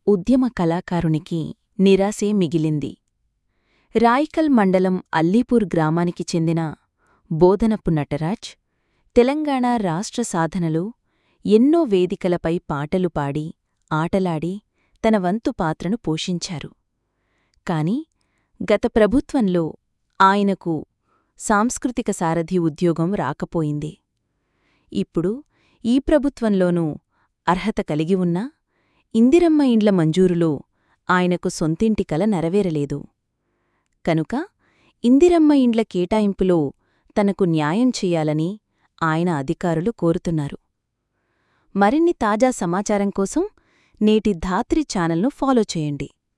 ఉద్యమ కళాకారునికి నిరాశే మిగిలింది రాయికల్ మండలం అల్లీపూర్ గ్రామానికి చెందిన బోధనపు నటరాజ్ తెలంగాణ రాష్ట్ర సాధనలో ఎన్నో వేదికలపై పాటలు పాడి ఆటలాడి తన వంతు పాత్రను పోషించారు కాని గత ప్రభుత్వంలో ఆయనకు సాంస్కృతిక సారథి ఉద్యోగం రాకపోయింది ఇప్పుడు ఈ ప్రభుత్వంలోనూ అర్హత కలిగి ఉన్నా ఇందిరమ్మ ఇండ్ల మంజూరులో ఆయనకు సొంతింటి కల నెరవేరలేదు కనుక ఇందిరమ్మ ఇండ్ల కేటాయింపులో తనకు న్యాయం చెయ్యాలని ఆయన అధికారులు కోరుతున్నారు మరిన్ని తాజా సమాచారం కోసం నేటి ధాత్రి ఛానల్ను ఫాలో చేయండి